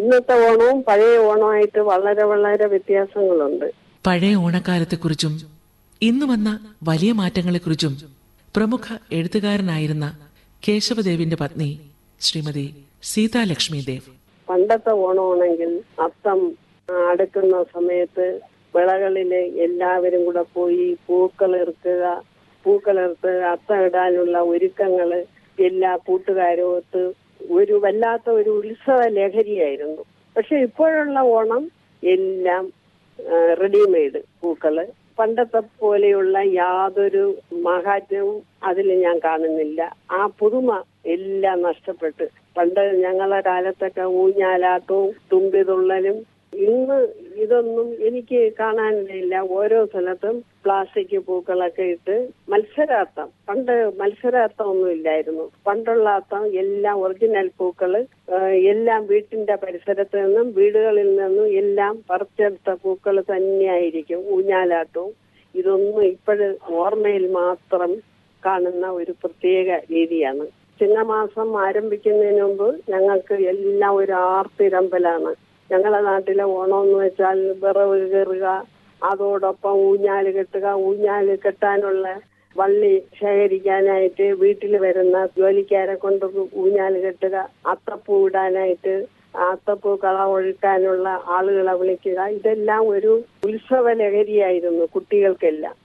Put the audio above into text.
ഇന്നത്തെ ഓണവും പഴയ ഓണമായിട്ട് വളരെ വളരെ വ്യത്യാസങ്ങളുണ്ട് പഴയ ഓണക്കാലത്തെക്കുറിച്ചും ഇന്ന് വന്ന വലിയ മാറ്റങ്ങളെക്കുറിച്ചും പ്രമുഖ എഴുത്തുകാരനായിരുന്ന കേശവദേവിന്റെ പത്നി ശ്രീമതി സീതാലക്ഷ്മി ദേവ് പണ്ടത്തെ ഓണമാണെങ്കിൽ അത്തം ആ, അടുക്കുന്ന സമയത്ത് വിളകളില് എല്ലാവരും കൂടെ പോയി പൂക്കളിർക്കുക പൂക്കളിർത്ത് അത്തം ഇടാനുള്ള ഒരുക്കങ്ങള് എല്ലാ കൂട്ടുകാരും ഒത്ത് ഒരു വല്ലാത്ത ഒരു ഉത്സവ ലഹരിയായിരുന്നു പക്ഷെ ഇപ്പോഴുള്ള ഓണം എല്ലാം റെഡിമെയ്ഡ് പൂക്കള് പണ്ടത്തെ പോലെയുള്ള യാതൊരു മഹാത്മ്യവും അതിൽ ഞാൻ കാണുന്നില്ല ആ പുതുമ എല്ലാം നഷ്ടപ്പെട്ട് പണ്ട് ഞങ്ങളെ കാലത്തൊക്കെ ഊഞ്ഞാലാട്ടവും തുമ്പിതുള്ളലും ഇന്ന് ഇതൊന്നും എനിക്ക് കാണാനില്ല ഓരോ സ്ഥലത്തും പ്ലാസ്റ്റിക് പൂക്കളൊക്കെ ഇട്ട് മത്സരാർത്ഥം പണ്ട് മത്സരാർത്ഥം ഒന്നും ഇല്ലായിരുന്നു പണ്ടുള്ള അർത്ഥം എല്ലാം ഒറിജിനൽ പൂക്കള് ആ, എല്ലാം വീട്ടിന്റെ പരിസരത്ത് നിന്നും വീടുകളിൽ നിന്നും എല്ലാം പറിച്ചെടുത്ത പൂക്കൾ തന്നെയായിരിക്കും ഊഞ്ഞാലാട്ടവും ഇതൊന്നും ഇപ്പോഴ് ഓർമ്മയിൽ മാത്രം കാണുന്ന ഒരു പ്രത്യേക രീതിയാണ് ചിങ്ങമാസം ആരംഭിക്കുന്നതിന് മുമ്പ് ഞങ്ങൾക്ക് എല്ലാം ഒരു ആർത്തിരമ്പലാണ് ഞങ്ങളുടെ നാട്ടിലെ ഓണം എന്ന് വെച്ചാൽ വിറവ് കയറുക അതോടൊപ്പം ഊഞ്ഞാല് കെട്ടുക ഊഞ്ഞാല് കെട്ടാനുള്ള വള്ളി ശേഖരിക്കാനായിട്ട് വീട്ടിൽ വരുന്ന ജോലിക്കാരെ കൊണ്ട് ഊഞ്ഞാല് കെട്ടുക അത്തപ്പൂ ഇടാനായിട്ട് അത്തപ്പൂ കള ഒഴുക്കാനുള്ള ആളുകളെ വിളിക്കുക ഇതെല്ലാം ഒരു ഉത്സവ ലഹരിയായിരുന്നു കുട്ടികൾക്കെല്ലാം